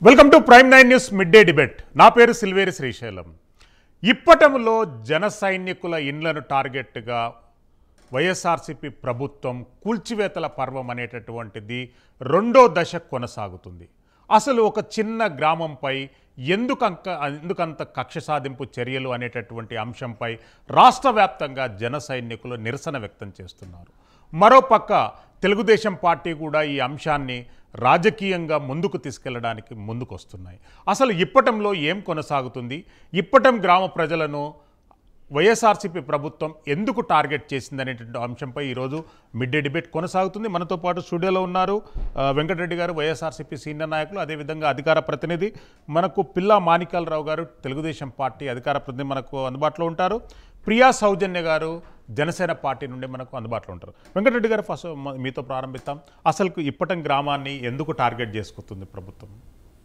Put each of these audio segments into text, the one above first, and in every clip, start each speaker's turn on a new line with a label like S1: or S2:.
S1: Welcome to prime nine news mid day debate నా పేరు సిల్వేరి శ్రీశైలం ఇప్పటంలో జన సైనికుల ఇండ్లను టార్గెట్గా వైఎస్ఆర్సిపి ప్రభుత్వం కూల్చివేతల పర్వం అనేటటువంటిది రెండో దశ కొనసాగుతుంది అసలు ఒక చిన్న గ్రామంపై ఎందుకంక ఎందుకంత కక్ష సాధింపు చర్యలు అనేటటువంటి అంశంపై రాష్ట్ర వ్యాప్తంగా జన సైనికులు నిరసన వ్యక్తం చేస్తున్నారు మరోపక్క తెలుగుదేశం పార్టీ కూడా ఈ అంశాన్ని రాజకీయంగా ముందుకు తీసుకెళ్లడానికి ముందుకు వస్తున్నాయి అసలు ఇప్పటంలో ఏం కొనసాగుతుంది ఇప్పటం గ్రామ ప్రజలను వైఎస్ఆర్సీపీ ప్రభుత్వం ఎందుకు టార్గెట్ చేసిందనేటువంటి అంశంపై ఈరోజు మిడ్ డే డిబేట్ కొనసాగుతుంది మనతో పాటు స్టూడియోలో ఉన్నారు ఆ, వెంకటరెడ్డి గారు వైఎస్ఆర్సీపీ సీనియర్ నాయకులు అదేవిధంగా అధికార ప్రతినిధి మనకు పిల్లా మాణిక్యాలరావు గారు తెలుగుదేశం పార్టీ అధికార ప్రతినిధి మనకు అందుబాటులో ఉంటారు ప్రియా సౌజన్య గారు జనసేన పార్టీ నుండి మనకు అందుబాటులో ఉంటారు వెంకటరెడ్డి గారు ఫస్ట్ మ- మీతో ప్రారంభిస్తాం అసలు ఇప్పటం గ్రామాన్ని ఎందుకు టార్గెట్ చేసుకుంటుంది ప్రభుత్వం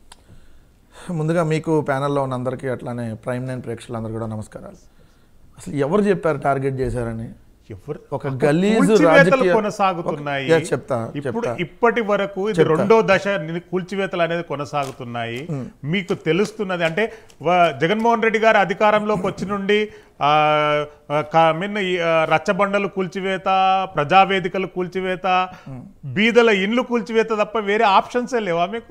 S2: ముందుగా మీకు ప్యానెల్లో ఉన్న అందరికీ అట్లానే ప్రైమ్ నైన్ ప్రేక్షకులందరూ కూడా నమస్కారాలు అసలు ఎవరు చెప్పారు టార్గెట్ చేశారని
S1: ఎవరు
S2: ఒక గలీజు
S1: కూల్చివేతలు
S2: రాజకీయ-
S1: కొనసాగుతున్నాయి
S2: ఒక- yes, చెప్తా,
S1: ఇప్పుడు
S2: చెప్తా.
S1: ఇప్పటి వరకు ఇది రెండో దశ ని- కూల్చివేతలు అనేది కొనసాగుతున్నాయి మీకు తెలుస్తున్నది అంటే వ- జగన్మోహన్ రెడ్డి గారు అధికారంలోకి వచ్చి నుండి ఆ, ఆ, క- మీన్ ఈ, ఆ, రచ్చబండలు కూల్చివేత ప్రజావేదికలు కూల్చివేత బీదల ఇండ్లు కూల్చివేత తప్ప వేరే ఆప్షన్సే లేవా మీకు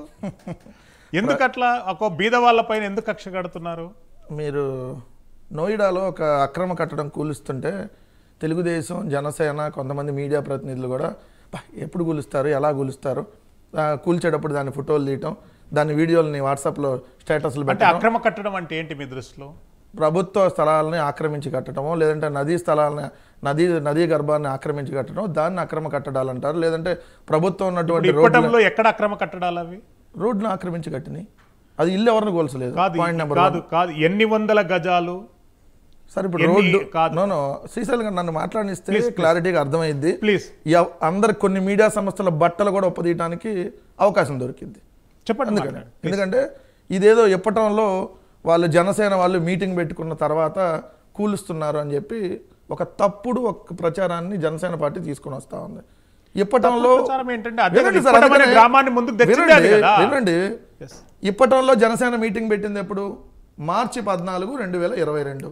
S1: ఎందుకట్లా ఒక బీద వాళ్ళ పైన ఎందుకు కక్ష కడుతున్నారు
S2: మీరు నోయిడాలో ఒక అక్రమ కట్టడం కూలుస్తుంటే తెలుగుదేశం జనసేన కొంతమంది మీడియా ప్రతినిధులు కూడా "బా, ఎప్పుడు కూలుస్తారు ఎలా కూలుస్తారు ఆ, కూల్చేటప్పుడు దాని ఫోటోలు తీయటం దాని వీడియోలని వాట్సాప్లో స్టేటస్లు
S1: అంటే
S2: పెట్టడం
S1: అక్రమ కట్టడం అంటే ఏంటి మీ దృష్టిలో
S2: ప్రభుత్వ స్థలాలని ఆక్రమించి కట్టడమో లేదంటే నదీ స్థలాలని నదీ నదీ గర్భాన్ని ఆక్రమించి కట్టడం దాన్ని అక్రమ కట్టడాలు అంటారు లేదంటే ప్రభుత్వం ఉన్నటువంటి రోడ్లు
S1: ఇప్పటంలో ఎక్కడ అక్రమ కట్టడాలు అవి
S2: రోడ్లను ఆక్రమించి కట్టినాయి అది ఇల్లు ఎవరిని కోల్చలేదు
S1: కాదు
S2: పాయింట్ నెంబర్
S1: కాదు కాదు ఎన్ని వందల గజాలు
S2: సరే ఇప్పుడు
S1: ఎన్ని-
S2: రోడ్డు
S1: కాదు.
S2: నో నో శ్రీశైలం గారు నన్ను మాట్లాడిస్తే క్లారిటీగా అర్థమైంది
S1: ప్లీజ్
S2: ఎవ- అందరికి కొన్ని మీడియా సంస్థల బట్టలు కూడా ఒప్పదీయడానికి అవకాశం దొరికింది
S1: చెప్పండి
S2: అందుకని
S1: మాట్లాడండి.
S2: ఎందుకంటే ఇదేదో ఇప్పటంలో వాళ్ళు జనసేన వాళ్ళు మీటింగ్ పెట్టుకున్న తర్వాత కూలుస్తున్నారు అని చెప్పి ఒక తప్పుడు ఒక ప్రచారాన్ని జనసేన పార్టీ తీసుకొని వస్తా ఉంది ఇప్పటంలో
S1: ప్రచారం ఏంటంటే అదే
S2: వినండి
S1: కదా,
S2: సార్,
S1: ఇప్పటి
S2: అందుకనే-
S1: గ్రామాన్ని ముందుకు తెచ్చిందే అది
S2: వినండి,
S1: కదా.
S2: వినండి
S1: Yes.
S2: ఇప్పటంలో జనసేన మీటింగ్ పెట్టింది ఎప్పుడు మార్చి పద్నాలుగు రెండు వేల ఇరవై రెండు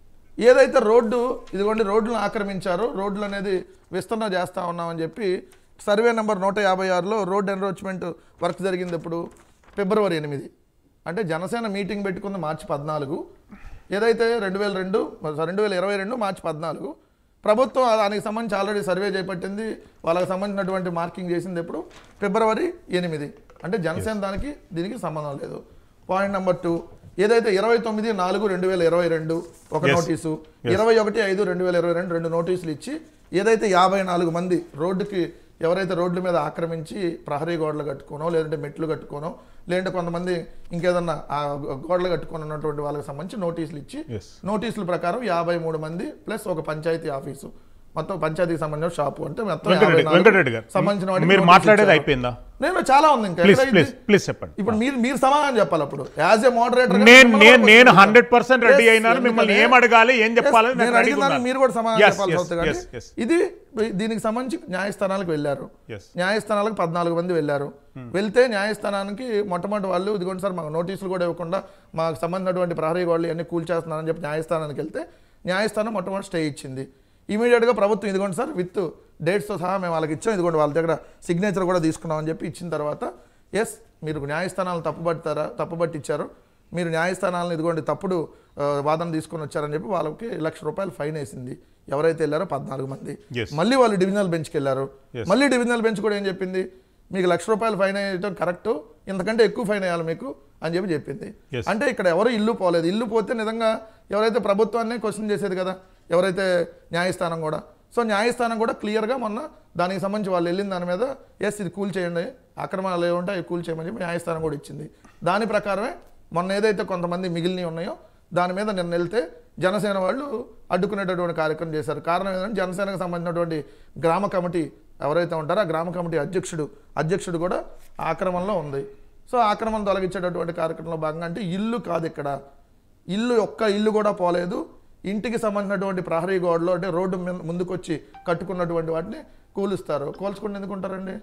S2: ఏదైతే రోడ్డు ఇదిగోండి రోడ్లను ఆక్రమించారో రోడ్లు అనేది విస్తరణ చేస్తా ఉన్నామని చెప్పి సర్వే నెంబర్ నూట యాభై ఆరులో రోడ్ ఎన్రోచ్మెంట్ వర్క్ జరిగింది ఎప్పుడు ఫిబ్రవరి ఎనిమిది అంటే జనసేన మీటింగ్ పెట్టుకుంది మార్చి పద్నాలుగు ఏదైతే రెండు వేల రెండు రెండు వేల ఇరవై రెండు మార్చి పద్నాలుగు ప్రభుత్వం దానికి సంబంధించి ఆల్రెడీ సర్వే చేపట్టింది వాళ్ళకి సంబంధించినటువంటి మార్కింగ్ చేసింది ఎప్పుడు ఫిబ్రవరి ఎనిమిది అంటే జనసేన దానికి దీనికి సంబంధం లేదు పాయింట్ నెంబర్ టూ ఏదైతే ఇరవై తొమ్మిది నాలుగు రెండు వేల ఇరవై రెండు ఒక
S1: Yes.
S2: నోటీసు ఇరవై ఒకటి ఐదు రెండు వేల ఇరవై రెండు రెండు నోటీసులు ఇచ్చి ఏదైతే యాభై నాలుగు మంది రోడ్డుకి ఎవరైతే రోడ్ల మీద ఆక్రమించి ప్రహరీ గోడలు కట్టుకోనో లేదంటే మెట్లు కట్టుకోనో లేదంటే కొంతమంది ఇంకేదన్నా ఆ గోడలు కట్టుకొని ఉన్నటువంటి వాళ్ళకి సంబంధించి నోటీసులు ఇచ్చి
S1: Yes.
S2: నోటీసుల ప్రకారం యాభై మూడు మంది ప్లస్ ఒక పంచాయతీ ఆఫీసు మొత్తం పంచాయతీకి సంబంధించిన షాపు అంటే మొత్తం
S1: వెంకటరెడ్డి
S2: 54
S1: వెంకటరెడ్డి గారు
S2: సంబంధించిన వాటికి
S1: మీరు
S2: నోటీసులు
S1: మాట్లాడేది
S2: ఇచ్చారు.
S1: అయిపోయిందా
S2: నేను చాలా ఉంది ఇంకా
S1: ప్లీజ్
S2: ఎక్కడైంది?
S1: ప్లీజ్ ప్లీజ్ చెప్పండి
S2: ఇప్పుడు మీరు మీరు సమాధానం చెప్పాలి అప్పుడు యాజ్ ఏ మోడరేటర్
S1: నేను నేను నేను హండ్రెడ్ పర్సెంట్ రెడీ అయినాను మిమ్మల్ని ఏం అడగాలి ఏం చెప్పాలని
S2: నేను
S1: నేను
S2: అడిగిన దానికి మీరు కూడా సమాధానం
S1: Yes,
S2: చెప్పాల్సి
S1: yes,
S2: అవుతుంది కానీ
S1: yes, yes.
S2: ఇది దీనికి సంబంధించి న్యాయస్థానాలకు వెళ్ళారు
S1: Yes.
S2: న్యాయస్థానాలకు పద్నాలుగు మంది వెళ్ళారు వెళ్తే న్యాయస్థానానికి మొట్టమొదటి వాళ్ళు ఇదిగోండి సార్ మాకు నోటీసులు కూడా ఇవ్వకుండా మాకు సంబంధించినటువంటి ప్రహరీ వాళ్ళు అన్ని కూల్చేస్తున్నారని చెప్పి న్యాయస్థానానికి వెళ్తే న్యాయస్థానం మొట్టమొదటి స్టే ఇచ్చింది ఇమీడియట్గా ప్రభుత్వం ఇదిగోండి సార్ విత్ డేట్స్తో సహా మేము వాళ్ళకి ఇచ్చాం ఇదిగోండి వాళ్ళ దగ్గర సిగ్నేచర్ కూడా తీసుకున్నామని చెప్పి ఇచ్చిన తర్వాత ఎస్ మీరు న్యాయస్థానాలను తప్పుపడతారా తప్పుపట్టించారు మీరు న్యాయస్థానాలను ఇదిగోండి తప్పుడు ఆ, వాదన తీసుకొని వచ్చారని చెప్పి వాళ్ళకి లక్ష రూపాయలు ఫైన్ వేసింది ఎవరైతే వెళ్ళారో పద్నాలుగు మంది
S1: Yes.
S2: మళ్ళీ వాళ్ళు డివిజనల్ బెంచ్కి వెళ్ళారు మళ్ళీ డివిజనల్ బెంచ్ కూడా ఏం చెప్పింది మీకు లక్ష రూపాయలు ఫైన్ వేయడం కరెక్ట్ ఇంతకంటే ఎక్కువ ఫైన్ వేయాలి మీకు అని చెప్పి చెప్పింది
S1: Yes.
S2: అంటే ఇక్కడ ఎవరు ఇల్లు పోలేదు ఇల్లు పోతే నిజంగా ఎవరైతే ప్రభుత్వాన్ని క్వశ్చన్ చేసేది కదా ఎవరైతే న్యాయస్థానం కూడా సో న్యాయస్థానం కూడా క్లియర్గా మొన్న దానికి సంబంధించి వాళ్ళు వెళ్ళిన దాని మీద ఎస్ ఇది కూల్ చేయండి ఆక్రమణలు ఏమి ఉంటాయి కూల్ చేయమని చెప్పి న్యాయస్థానం కూడా ఇచ్చింది దాని ప్రకారమే మొన్న ఏదైతే కొంతమంది మిగిలినవి ఉన్నాయో దాని మీద నిన్న వెళ్తే జనసేన వాళ్ళు అడ్డుకునేటటువంటి కార్యక్రమం చేశారు కారణం ఏంటంటే జనసేనకు సంబంధించినటువంటి గ్రామ కమిటీ ఎవరైతే ఉంటారో ఆ గ్రామ కమిటీ అధ్యక్షుడు అధ్యక్షుడు కూడా ఆక్రమణలో ఉంది సో ఆక్రమణ తొలగించేటటువంటి కార్యక్రమంలో భాగంగా అంటే ఇల్లు కాదు ఇక్కడ ఇల్లు ఒక్క ఇల్లు కూడా పోలేదు ఇంటికి సంబంధించినటువంటి ప్రహరీ గోడలో అంటే రోడ్డు మీద ముందుకొచ్చి కట్టుకున్నటువంటి వాటిని కూలుస్తారు కోల్చుకుని ఎందుకు ఉంటారండి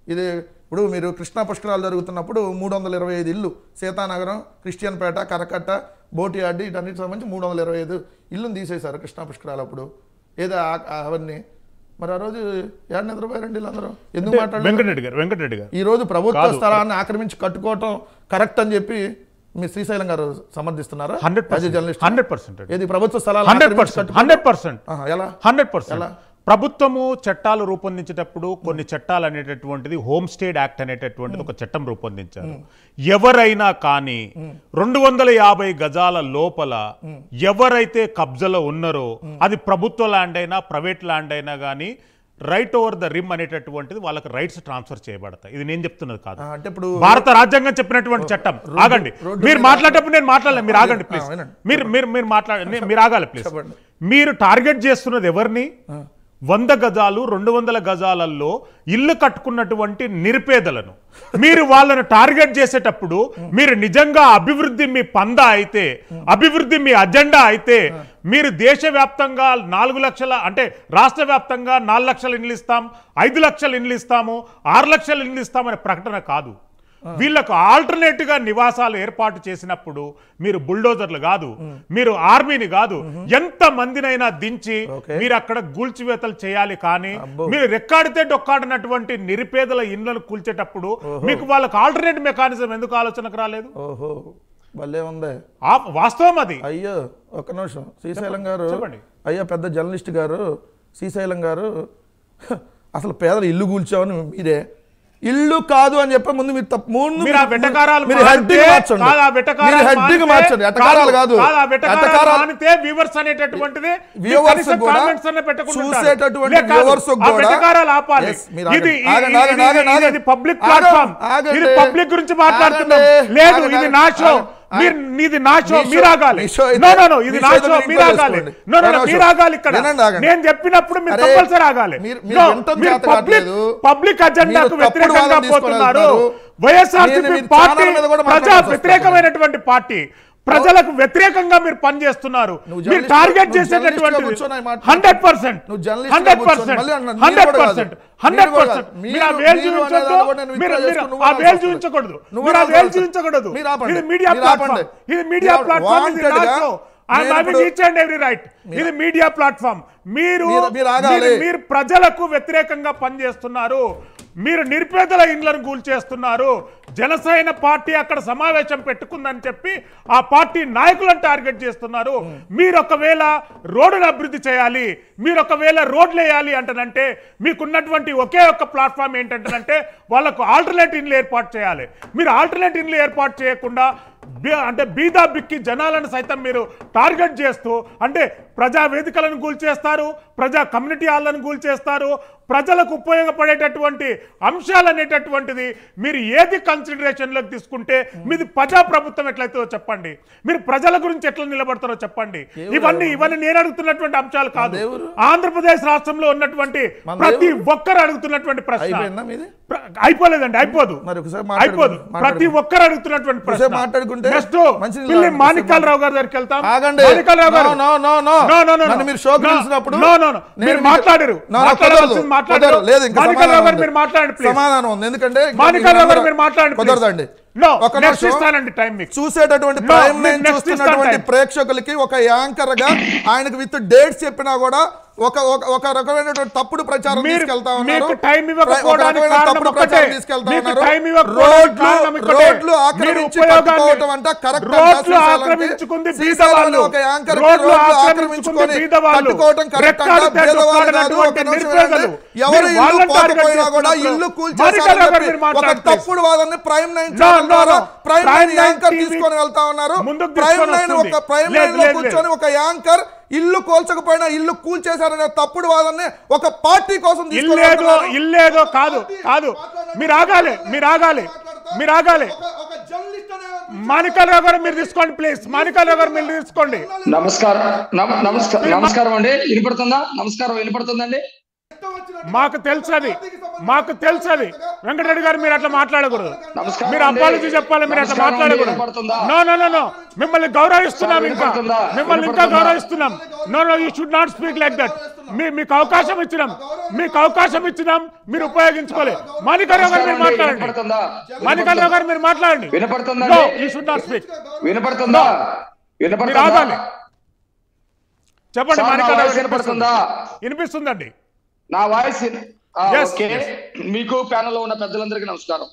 S2: ఇది ఇప్పుడు మీరు కృష్ణా పుష్కరాలు జరుగుతున్నప్పుడు మూడు వందల ఇరవై ఐదు ఇల్లు సీతానగరం క్రిస్టియన్పేట కరకట్ట బోటియాడ్డి వీటన్నిటికి సంబంధించి మూడు వందల ఇరవై ఐదు ఇల్లుని తీసేశారు కృష్ణా పుష్కరాలు అప్పుడు ఏదో ఆ- ఆ- అవన్నీ మరి ఆ రోజు ఏడు నిద్రపోయారండి వీళ్ళందరూ ఎందుకు మాట్లాడలేదు
S1: వెంకటరెడ్డి గారు వెంకటరెడ్డి గారు
S2: ఈ రోజు ప్రభుత్వ
S1: కాదు.
S2: స్థలాన్ని ఆక్రమించి కట్టుకోవటం కరెక్ట్ అని చెప్పి మీ శ్రీశైలం గారు సమర్థిస్తున్నారా
S1: hundred
S2: As a journalist.
S1: Hundred percent
S2: ఏది ప్రభుత్వ స్థలాలు
S1: హండ్రెడ్
S2: ఆక్రమించి
S1: పర్సెంట్
S2: కట్టుకో-
S1: హండ్రెడ్ పర్సెంట్
S2: ఆహా, ఎలా
S1: హండ్రెడ్ పర్సెంట్
S2: ఎలా?
S1: ప్రభుత్వము చట్టాలు రూపొందించేటప్పుడు కొన్ని చట్టాలు అనేటటువంటిది హోమ్ స్టేట్ యాక్ట్ అనేటటువంటిది ఒక చట్టం రూపొందించారు ఎవరైనా కానీ రెండు వందల యాభై గజాల లోపల ఎవరైతే కబ్జలో ఉన్నారో అది ప్రభుత్వ ల్యాండ్ అయినా ప్రైవేట్ ల్యాండ్ అయినా కానీ రైట్ ఓవర్ ద రిమ్ అనేటటువంటిది వాళ్ళకి రైట్స్ ట్రాన్స్ఫర్ చేయబడతాయి ఇది నేను చెప్తున్నది కాదు
S2: ఆ, అంటే ఇప్పుడు
S1: భారత రాజ్యాంగం చెప్పినటువంటి చట్టం ఆగండి
S2: రోడ్డు
S1: మీరు
S2: మీద-
S1: మాట్లాడేటప్పుడు నేను మాట్లాడలేదు మీరు ఆగండి
S2: ఆ,
S1: ప్లీజ్
S2: వినండి.
S1: మీరు మీరు మీరు మాట్లాడండి నే- మీరు ఆగాలి ప్లీజ్
S2: చెప్పండి.
S1: మీరు టార్గెట్ చేస్తున్నది ఎవరిని వంద గజాలు రెండు వందల గజాలలో ఇల్లు కట్టుకున్నటువంటి నిరుపేదలను మీరు వాళ్ళను టార్గెట్ చేసేటప్పుడు మీరు నిజంగా అభివృద్ధి మీ పందా అయితే అభివృద్ధి మీ అజెండా అయితే మీరు దేశవ్యాప్తంగా నాలుగు లక్షల అంటే రాష్ట్ర వ్యాప్తంగా నాలుగు లక్షల ఇండ్లు ఇస్తాం ఐదు లక్షల ఇండ్లు ఇస్తాము ఆరు లక్షల ఇండ్లు ఇస్తామనే ప్రకటన కాదు వీళ్ళకు ఆల్టర్నేట్ గా నివాసాలు ఏర్పాటు చేసినప్పుడు మీరు బుల్డోజర్లు కాదు మీరు ఆర్మీని కాదు ఎంత మందినైనా దించి
S2: Okay.
S1: మీరు అక్కడ గూల్చివేతలు చేయాలి కానీ మీరు రెక్కాడితే డొక్కాడినటువంటి నిరుపేదల ఇండ్లను కూల్చేటప్పుడు మీకు వాళ్ళకి ఆల్టర్నేట్ మెకానిజం ఎందుకు ఆలోచనకు రాలేదు
S2: ఓహో భలే ఉంది
S1: ఆ వాస్తవం అది
S2: అయ్యో ఒక్క నిమిషం శ్రీశైలం గారు
S1: చెప్పండి.
S2: అయ్యా పెద్ద జర్నలిస్ట్ గారు శ్రీశైలం గారు హ, అసలు పేదలు ఇల్లు కూల్చామని మీరే ఇల్లు కాదు అని చెప్పే ముందు మీరు తప్పు ముందు
S1: మీరు ఆ వెటకారాలు
S2: మీరు
S1: మానితే,
S2: హెడ్డింగ్ మార్చండి
S1: కాదు ఆ వెటకారాలు
S2: మీరు హెడ్డింగ్
S1: మానితే,
S2: మార్చండి ఎటకారాలు కాదు
S1: కాదు, ఆ వెటకారాలు
S2: ఎటకారాలు
S1: మానితే viewers అనేటటువంటిది మీరు
S2: Viewers
S1: కనీసం
S2: కూడా
S1: comments అన్న పెట్టకుండా ఉంటారు.
S2: చూసేటటువంటి
S1: లే కాదు,
S2: viewers
S1: ఆ
S2: కూడా-
S1: వెటకారాలు ఆపాలి
S2: Yes, మీరు
S1: ఇది
S2: ఆగండి, ఆగండి, ఆగండి,
S1: ఇది-
S2: ఆగండి,
S1: ఇది
S2: ఆగండి.
S1: పబ్లిక్
S2: ఆగండి,
S1: ప్లాట్ఫామ్
S2: ఆగండి.
S1: ఇది పబ్లిక్ గురించి మాట్లాడుతున్నాం
S2: ఆగండి,
S1: లేదు
S2: ఆగండి,
S1: ఇది నా షో
S2: ఆగండి.
S1: మీరు ఇది నా షో
S2: మీ
S1: మీరు
S2: షో-
S1: ఆగాలి
S2: మీ షో అయితే-
S1: నో నో నో ఇది
S2: మీ
S1: నా
S2: షో అయితే
S1: షో
S2: మీరు
S1: మీరు
S2: ఇంట్లో
S1: ఆగాలి
S2: చేసుకోండి.
S1: నో నో నో
S2: నా
S1: మీరు
S2: షో.
S1: ఆగాలి ఇక్కడ
S2: వినండి, ఆగండి.
S1: నేను చెప్పినప్పుడు మీరు
S2: అరే,
S1: కంపల్సరీ ఆగాలి
S2: మీరు- మీరు
S1: No,
S2: వింటం
S1: మీరు
S2: చేత
S1: పబ్లిక్
S2: కావట్లేదు.
S1: పబ్లిక్ అజెండాకు
S2: మీరు తప్పుడు
S1: వ్యతిరేకంగా
S2: వాదన తీసుకొని
S1: పోతున్నారు
S2: వెళ్తున్నారు.
S1: వైఎస్ఆర్సీపీ
S2: నేను మీరు
S1: పార్టీ
S2: ఛానల్ మీద కూడా
S1: ప్రజా
S2: మాట్లాడాల్సి
S1: వ్యతిరేకమైనటువంటి పార్టీ ప్రజలకు వ్యతిరేకంగా మీరు పనిచేస్తున్నారు
S2: నువ్వు
S1: మీరు
S2: జర్నలిస్ట్
S1: టార్గెట్
S2: నువ్వు జర్నలిస్ట్ గా
S1: చేసేటటువంటి
S2: కూర్చొని మాట్లాడు.
S1: హండ్రెడ్ పర్సెంట్
S2: నువ్వు జర్నలిస్ట్ గా
S1: హండ్రెడ్
S2: కూర్చొని
S1: పర్సెంట్
S2: మళ్ళీ అన్నాను,
S1: హండ్రెడ్
S2: మీరు కూడా
S1: పర్సెంట్
S2: కాదు.
S1: హండ్రెడ్
S2: మీరు కూడా
S1: పర్సెంట్
S2: కాదు.
S1: మీరు ఆ
S2: మీరు-
S1: వేలు
S2: మీరు
S1: చూపించొద్దు
S2: అనేదాన్ని కూడా నేను
S1: మీరు
S2: విత్డ్రా
S1: మీరు
S2: చేసుకుని
S1: ఆ
S2: నువ్వు
S1: వేలు
S2: అనాల్సి
S1: చూపించకూడదు
S2: నువ్వు
S1: మీరు ఆ వేలు
S2: అనాల్సి
S1: చూపించకూడదు
S2: మీరు ఆపండి.
S1: ఇది మీడియా
S2: మీరు
S1: ప్లాట్ఫామ్
S2: ఆపండి.
S1: ఇది మీడియా
S2: మీరు
S1: ప్లాట్ఫామ్ ఇది
S2: wanted గా
S1: ఐఎమ్
S2: నేను
S1: హ్యావింగ్
S2: ఇప్పుడు-
S1: ఈచ్ అండ్ ఎవ్రీ రైట్ ఇది మీడియా ప్లాట్ఫామ్ మీరు
S2: మీరు- మీరు ఆగాలి.
S1: మీరు- మీరు ప్రజలకు వ్యతిరేకంగా పనిచేస్తున్నారు మీరు నిరుపేదల ఇండ్లను కూల్చేస్తున్నారు జనసేన పార్టీ అక్కడ సమావేశం పెట్టుకుందని చెప్పి ఆ పార్టీ నాయకులను టార్గెట్ చేస్తున్నారు మీరు ఒకవేళ రోడ్డును అభివృద్ధి చేయాలి మీరు ఒకవేళ రోడ్లు వేయాలి అంటనంటే మీకున్నటువంటి ఒకే ఒక్క ప్లాట్ఫామ్ ఏంటంటే వాళ్ళకు ఆల్టర్నేట్ ఇండ్లు ఏర్పాటు చేయాలి మీరు ఆల్టర్నేట్ ఇండ్లు ఏర్పాటు చేయకుండా బీ- అంటే బీదా బిక్కి జనాలను సైతం మీరు టార్గెట్ చేస్తూ అంటే ప్రజా వేదికలను కూల్చేస్తారు ప్రజా కమ్యూనిటీ హాల్లను కూల్చేస్తారు ప్రజలకు ఉపయోగపడేటటువంటి అంశాలు అనేటటువంటిది మీరు ఏది కన్సిడరేషన్లోకి తీసుకుంటే మీది ప్రజా ప్రభుత్వం ఎట్లయితుందో చెప్పండి మీరు ప్రజల గురించి ఎట్లా నిలబడతారో చెప్పండి ఇవన్నీ ఇవన్నీ నేను అడుగుతున్నటువంటి అంశాలు కాదు
S2: దేవురు?
S1: ఆంధ్రప్రదేశ్ రాష్ట్రంలో ఉన్నటువంటి
S2: మన
S1: ప్రతి ఒక్కరు అడుగుతున్నటువంటి ప్రశ్న
S2: అయిపోయిందా మీది
S1: ప్ర- అయిపోలేదండి అయిపోదు
S2: మరి ఒకసారి మాట్లాడుకుందాం.
S1: అయిపోదు ప్రతి
S2: మాట్లాడుకుందాం.
S1: ఒక్కరు అడుగుతున్నటువంటి ప్రశ్న
S2: ఒకసారి మాట్లాడుకుంటే
S1: నెక్స్ట్
S2: మంచినీళ్ళు
S1: పిల్లి
S2: తాగండి.
S1: మాణిక్యాలరావు గారి దగ్గరికి వెళ్తాం
S2: ఆగండి.
S1: మాణిక్యాలరావు గారు
S2: No, no, no, no.
S1: No, no, no,
S2: నన్ను
S1: no.
S2: మీరు షోకి
S1: No,
S2: పిలిచినప్పుడు
S1: no, no, no.
S2: నేను
S1: మీరు
S2: మీకు-
S1: మాట్లాడారు
S2: No, no,
S1: మాట్లాడాల్సింది
S2: కుదరదు.
S1: మాట్లాడారు
S2: కుదరదు. లేదు ఇంకా
S1: మాణిక్యాలరావు
S2: సమాధానం
S1: గారు
S2: ఉంది.
S1: మీరు మాట్లాడండి ప్లీజ్
S2: సమాధానం ఉంది ఎందుకంటే ఇంకా
S1: మాణిక్యాలరావు గారు
S2: మీరు
S1: మీరు మాట్లాడండి please.
S2: కుదరదండి
S1: No,
S2: ఒక
S1: next
S2: నిమిషం.
S1: ఇస్తానండి టైం మీకు
S2: చూసేటటువంటి
S1: No,
S2: ప్రైమ్
S1: మీకు
S2: నైన్
S1: next
S2: చూస్తున్నటువంటి
S1: ఇస్తాను time.
S2: ప్రేక్షకులకి ఒక యాంకర్ గా ఆయనకు విత్ డేట్స్ చెప్పినా కూడా ఒక ఒక- ఒక రకమైనటువంటి తప్పుడు ప్రచారం
S1: మీరు-
S2: తీసుకెళ్తా ఉన్నారు
S1: మీకు టైం ఇవ్వకపోవడానికి
S2: ఒక రకమైన
S1: కారణం
S2: తప్పుడు
S1: ఒక్కటే.
S2: ప్రచారం తీసుకెళ్తా
S1: మీకు
S2: ఉన్నారు
S1: టైం ఇవ్వకపోవడానికి కారణం
S2: రోడ్లు
S1: ఒక్కటే.
S2: రోడ్లు ఆక్రమించి
S1: మీరు ఉపయోగాన్ని-
S2: పట్టుకోవటం అంట కరెక్ట్
S1: రోడ్లు ఆక్రమించుకుంది బీద వాళ్ళు.
S2: ఒక యాంకర్
S1: రోడ్లు
S2: రోడ్లు
S1: ఆక్రమించుకుంది
S2: ఆక్రమించుకొని
S1: బీద వాళ్ళు.
S2: పట్టుకోవటం కరెక్ట్ అంట
S1: రెక్కాడితే
S2: పేదవాళ్ళు కాదు ఒక
S1: దొక్కాడనటువంటి
S2: నిమిషం
S1: నిరుపేదలు.
S2: వినండి. ఎవరు
S1: మీరు
S2: ఇల్లు
S1: వాళ్ళని target
S2: పోకపోయినా కూడా
S1: చేస్తున్నప్పుడు
S2: ఇల్లు
S1: మాణిక్యాలరావు
S2: కూల్చేశారని
S1: గారు
S2: చెప్పి
S1: మీరు
S2: ఒక
S1: మాట్లాడండి,
S2: తప్పుడు వాదనని prime nine
S1: No,
S2: channel
S1: no,
S2: ద్వారా
S1: no.
S2: Prime
S1: Prime
S2: nine
S1: Nine
S2: anchor
S1: TV
S2: తీసుకొని వెళ్తా ఉన్నారు
S1: ముందుకు
S2: ప్రైమ్
S1: తీసుకొని
S2: నైన్
S1: వస్తుంది.
S2: ఒక ప్రైమ్
S1: లేదు,
S2: నైన్ లో
S1: లేదు,
S2: కూర్చొని ఒక యాంకర్ ఇల్లు కోల్చకపోయినా ఇల్లు కూల్చేశారనే తప్పుడు వాదనని ఒక పార్టీ కోసం తీసుకొని
S1: ఇల్లేదో
S2: వెళ్తున్నారు.
S1: ఇల్లేదో కాదు కాదు మీరు ఆగాలి మీరు ఆగాలి మీరు ఆగాలి
S2: ఒక- ఒక జర్నలిస్ట్ అనే
S1: మాణిక్యాలరావు గారు మీరు తీసుకోండి ప్లీజ్ మాణిక్యాలరావు గారు మీరు తీసుకోండి
S3: నమస్కారం నమ- నమస్కారం నమస్కారం అండి వినపడుతుందా నమస్కారం వినపడుతుందండి
S1: మాకు తెలుసు అది మాకు తెలుసు అది వెంకటరెడ్డి గారు మీరు అట్లా మాట్లాడకూడదు
S3: నమస్కారం
S1: మీరు
S3: అండి.
S1: అపాలజీ చెప్పాలి మీరు అట్లా
S3: నమస్కారం అండి.
S1: మాట్లాడకూడదు
S3: వినపడుతుందా?
S1: నో నో నో నో మిమ్మల్ని గౌరవిస్తున్నాం
S3: సార్,
S1: ఇంకా
S3: వినపడుతుందా?
S1: మిమ్మల్ని ఇంకా
S3: వినపడుతుందా?
S1: గౌరవిస్తున్నాం no no you should not speak like that మీ మీకు అవకాశం ఇచ్చినాం మీకు అవకాశం ఇచ్చినాం మీరు ఉపయోగించుకోలే మణికరావు గారు మీరు మాట్లాడండి
S3: వినపడుతుందా
S1: మణికరావు గారు మీరు మాట్లాడండి
S3: వినపడుతుందండి?
S1: యూ షుడ్ నాట్ స్పీక్
S3: వినపడుతుందా
S1: మీరు
S3: వినపడుతుందా
S1: ఆగాలి చెప్పండి
S3: సార్, నా
S1: మణికరావు
S3: వాయిస్
S1: గారు
S3: వినపడుతుందా?
S1: వినిపిస్తుందండి
S3: నా వాయిస్ విన- ఆ,
S1: Yes,
S3: ఓకే
S1: yes.
S3: మీకు ప్యానెల్లో ఉన్న పెద్దలందరికీ నమస్కారం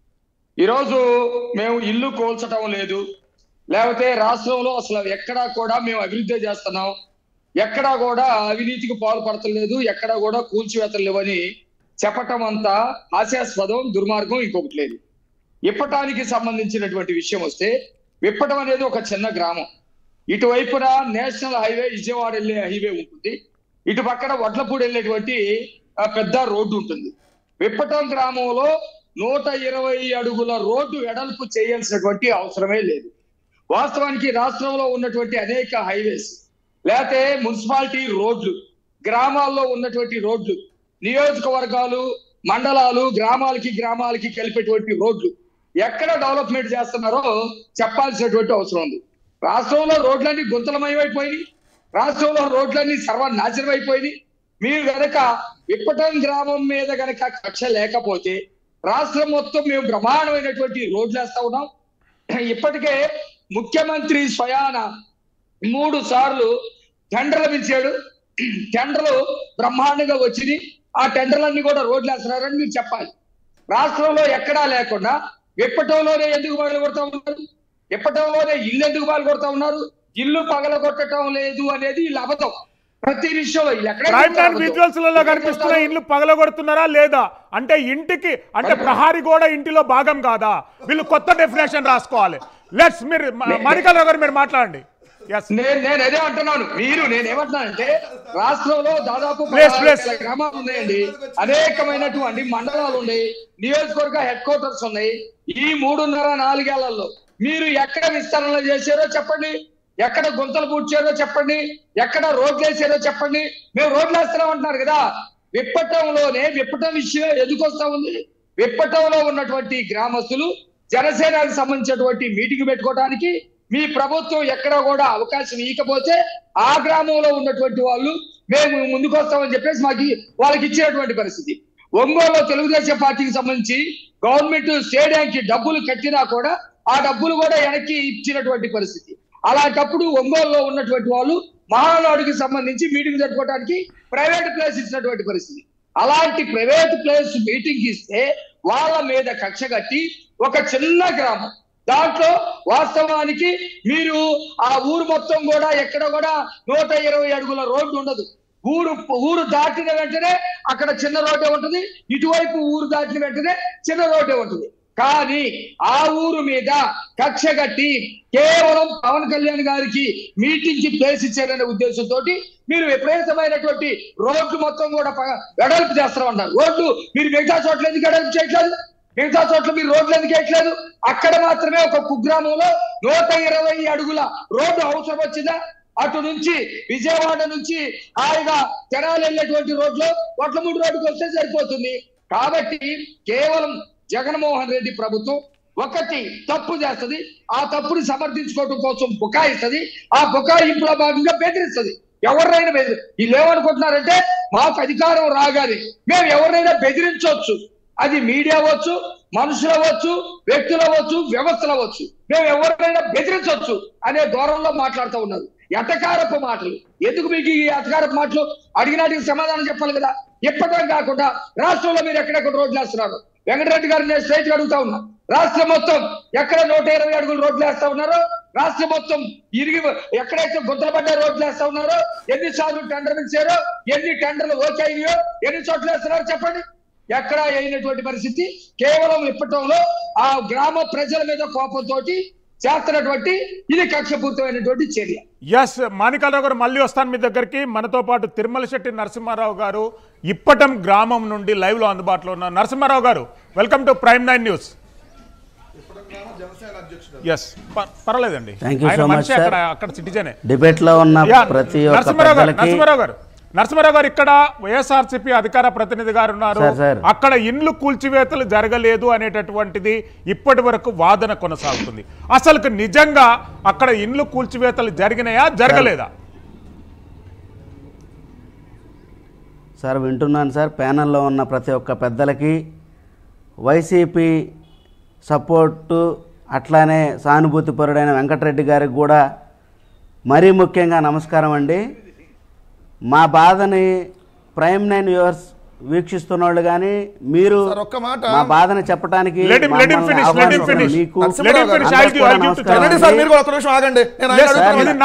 S3: ఈరోజు మేము ఇల్లు కోల్చటం లేదు లేకపోతే రాష్ట్రంలో అసలు ఎక్కడా కూడా మేము అభివృద్ధి చేస్తున్నాం ఎక్కడా కూడా అవినీతికి పాల్పడతలేదు ఎక్కడా కూడా కూల్చివేతలు లేవని చెప్పటం అంతా హాస్యాస్పదం దుర్మార్గం ఇంకొకటి లేదు ఇప్పటానికి సంబంధించినటువంటి విషయం వస్తే విప్పటం అనేది ఒక చిన్న గ్రామం ఇటువైపున నేషనల్ హైవే విజయవాడ వెళ్ళే హైవే ఉంటుంది ఇటు పక్కన వడ్లపూడి వెళ్ళేటువంటి ఆ, పెద్ద రోడ్డు ఉంటుంది విప్పటం గ్రామంలో నూట ఇరవై అడుగుల రోడ్డు వెడల్పు చేయాల్సినటువంటి అవసరమే లేదు వాస్తవానికి రాష్ట్రంలో ఉన్నటువంటి అనేక హైవేస్ లేకపోతే మున్సిపాలిటీ రోడ్లు గ్రామాల్లో ఉన్నటువంటి రోడ్లు నియోజకవర్గాలు మండలాలు గ్రామాలకి గ్రామాలకి కలిపేటువంటి రోడ్లు ఎక్కడ డెవలప్మెంట్ చేస్తున్నారో చెప్పాల్సినటువంటి అవసరం ఉంది రాష్ట్రంలో రోడ్లన్నీ గుంతలమయమైపోయినాయి రాష్ట్రంలో రోడ్లన్నీ సర్వనాశనం అయిపోయినాయి మీరు గనక విప్పటం గ్రామం మీద గనక కక్ష లేకపోతే రాష్ట్రం మొత్తం మేము బ్రహ్మాండమైనటువంటి రోడ్లు వేస్తా ఉన్నాం ఇప్పటికే ముఖ్యమంత్రి స్వయాన మూడు సార్లు టెండర్లు పిలిచాడు టెండర్లు బ్రహ్మాండంగా వచ్చింది ఆ టెండర్లన్నీ కూడా రోడ్లు వేస్తున్నారని మీరు చెప్పాలి రాష్ట్రంలో ఎక్కడా లేకుండా విప్పటంలోనే ఎందుకు పగల కొడతా ఉన్నారు విప్పటంలోనే ఇల్లు ఎందుకు పగల కొడతా ఉన్నారు ఇల్లు పగల కొట్టడం లేదు అనేది వీళ్ళ అబద్ధం ప్రతి విషయంలో వీళ్ళు ఎక్కడ
S1: ప్రైమ్ టైం
S3: చెప్తారు
S1: విజువల్స్ లలో
S3: అబద్ధం?
S1: కనిపిస్తున్న ఇండ్లు పగలగొడుతున్నారా లేదా అంటే ఇంటికి అంటే ప్రహారీ కూడా ఇంటిలో భాగం కాదా వీళ్ళు కొత్త డెఫినేషన్ రాసుకోవాలి లెట్స్ మీరు మణికరావు గారు మీరు మాట్లాడండి ఎస్
S3: నేను నేను అదే అంటున్నాను మీరు నేను ఏమంటున్నానంటే రాష్ట్రంలో దాదాపు
S1: Please,
S3: పదహారు
S1: please.
S3: వేల గ్రామాలు ఉన్నాయండి అనేకమైనటువంటి మండలాలు ఉన్నాయి నియోజకవర్గ హెడ్ క్వార్టర్స్ ఉన్నాయి ఈ మూడున్నర నాలుగేళ్లలో మీరు ఎక్కడ విస్తరణ చేశారో చెప్పండి ఎక్కడ గుంతలు పూడ్చారో చెప్పండి ఎక్కడ రోడ్లు వేసారో చెప్పండి మేము రోడ్లు వేస్తున్నాం అంటున్నారు కదా విప్పటంలోనే విప్పటం విషయం ఎందుకు వస్తా ఉంది విప్పటంలో ఉన్నటువంటి గ్రామస్తులు జనసేనకు సంబంధించినటువంటి మీటింగ్ పెట్టుకోవడానికి మీ ప్రభుత్వం ఎక్కడ కూడా అవకాశం ఇవ్వకపోతే ఆ గ్రామంలో ఉన్నటువంటి వాళ్ళు మేము ముందుకు వస్తామని చెప్పేసి మాకు వాళ్ళకి ఇచ్చినటువంటి పరిస్థితి ఒంగోలులో తెలుగుదేశం పార్టీకి సంబంధించి గవర్నమెంట్ స్టేడియంకి డబ్బులు కట్టినా కూడా ఆ డబ్బులు కూడా వెనక్కి ఇచ్చినటువంటి పరిస్థితి అలాంటప్పుడు ఒంగోలులో ఉన్నటువంటి వాళ్ళు మహానాడుకి సంబంధించి మీటింగ్ జరుపుకోవడానికి ప్రైవేట్ ప్లేస్ ఇచ్చినటువంటి పరిస్థితి అలాంటి ప్రైవేట్ ప్లేస్ మీటింగ్ ఇస్తే వాళ్ళ మీద కక్ష కట్టి ఒక చిన్న గ్రామం దాంట్లో వాస్తవానికి మీరు ఆ ఊరు మొత్తం కూడా ఎక్కడ కూడా నూట ఇరవై అడుగుల రోడ్డు ఉండదు ఊరు ఊరు దాటిన వెంటనే అక్కడ చిన్న రోడ్డే ఉంటుంది ఇటువైపు ఊరు దాటిన వెంటనే చిన్న రోడ్డే ఉంటుంది కానీ ఆ ఊరు మీద కక్ష కట్టి కేవలం పవన్ కళ్యాణ్ గారికి మీటింగ్ కి ప్లేస్ ఇచ్చారనే ఉద్దేశంతో మీరు విపరీతమైనటువంటి రోడ్లు మొత్తం కూడా ప- వెడల్పు చేస్తామన్నారు రోడ్లు మీరు మిగతా చోట్ల ఎందుకు వెడల్పు చేయట్లేదు మిగతా చోట్ల మీరు రోడ్లు ఎందుకు వేయట్లేదు అక్కడ మాత్రమే ఒక కుగ్రామంలో నూట ఇరవై అడుగుల రోడ్డు అవసరం వచ్చిందా అటు నుంచి విజయవాడ నుంచి హాయిగా తెనాలి వెళ్ళేటువంటి రోడ్లు మూడు రోడ్డుకి వస్తే సరిపోతుంది కాబట్టి కేవలం జగన్మోహన్ రెడ్డి ప్రభుత్వం ఒకటి తప్పు చేస్తది ఆ తప్పుని సమర్థించుకోవడం కోసం బుకాయిస్తుంది ఆ బుకాయింపులో భాగంగా బెదిరిస్తుంది ఎవరినైనా బెదిరి వీళ్ళు ఏమనుకుంటున్నారంటే మాకు అధికారం రాగానే మేము ఎవరినైనా బెదిరించవచ్చు అది మీడియా అవ్వచ్చు మనుషులు అవ్వచ్చు వ్యక్తులు అవ్వచ్చు వ్యవస్థలు అవ్వచ్చు మేము ఎవరినైనా బెదిరించవచ్చు అనే ధోరణిలో మాట్లాడుతూ ఉన్నారు ఎటకారపు మాటలు ఎందుకు మీకు ఈ ఎటకారపు మాటలు అడిగినాటికి సమాధానం చెప్పాలి కదా ఇప్పటం కాకుండా రాష్ట్రంలో మీరు ఎక్కడెక్కడ రోడ్లు వేస్తున్నారు వెంకటరెడ్డి గారిని నేను స్ట్రైట్ అడుగుతా ఉన్నా రాష్ట్రం మొత్తం ఎక్కడ నూట ఇరవై అడుగులు రోడ్లు వేస్తా ఉన్నారో రాష్ట్రం మొత్తం ఇరిగి ఎక్కడైతే గుంతలు పడ్డ రోడ్లు వేస్తా ఉన్నారో ఎన్ని సార్లు టెండర్ ఇచ్చారో ఎన్ని టెండర్లు ఓకే అయినాయో ఎన్ని చోట్ల వేస్తున్నారో చెప్పండి ఎక్కడ అయినటువంటి పరిస్థితి కేవలం ఇప్పటంలో ఆ గ్రామ ప్రజల మీద కోపంతో చేస్తున్నటువంటి ఇది కక్షపూరితమైనటువంటి చర్య
S1: ఎస్ మాణికాలరావు గారు మళ్ళీ వస్తాను మీ దగ్గరికి మనతో పాటు తిరుమల శెట్టి నరసింహారావు గారు ఇప్పటం గ్రామం నుండి లైవ్ లో అందుబాటులో ఉన్నారు నరసింహారావు గారు welcome to prime nine news yes పర్వాలేదండి
S4: Thank you
S1: ఆయన
S4: so much,
S1: మనిషి
S4: sir.
S1: అక్కడ అక్కడ సిటిజనే
S4: డిబేట్ లో ఉన్న
S1: యా,
S4: ప్రతి ఒక్క
S1: నరసింహారావు గారు
S4: పెద్దలకి
S1: నరసింహారావు గారు నరసింహారావు గారు ఇక్కడ వైఎస్ఆర్సీపీ అధికార ప్రతినిధి గారు ఉన్నారు
S4: సార్, సార్.
S1: అక్కడ ఇండ్లు కూల్చివేతలు జరగలేదు అనేటటువంటిది ఇప్పటి వరకు వాదన కొనసాగుతుంది అసలు నిజంగా అక్కడ ఇండ్లు కూల్చివేతలు జరిగినాయా జరగలేదా
S4: సార్ వింటున్నాను సార్ ప్యానల్లో ఉన్న ప్రతి ఒక్క పెద్దలకి వైసీపీ సపోర్టు అట్లానే సానుభూతిపరుడైన వెంకటరెడ్డి గారికి కూడా మరీ ముఖ్యంగా నమస్కారం అండి మా బాధని ప్రైమ్ నైన్ వ్యూవర్స్ వీక్షిస్తున్న వాళ్ళు కానీ మీరు
S2: సార్, ఒక్క మాట.
S4: మా బాధని చెప్పడానికి
S1: Let him- let him
S4: మమ్మల్ని
S1: finish, let him
S4: ఆహ్వానిస్తున్న
S1: finish.
S4: మీకు
S1: Let him finish. I'll give- I'll give to
S4: అందరికీ కూడా
S1: Chairman.
S2: రండి సార్ మీరు కూడా ఒక నిమిషం ఆగండి నేను ఆయన
S1: Yes, sir.
S2: అడుగుతున్నాను.
S1: ఇది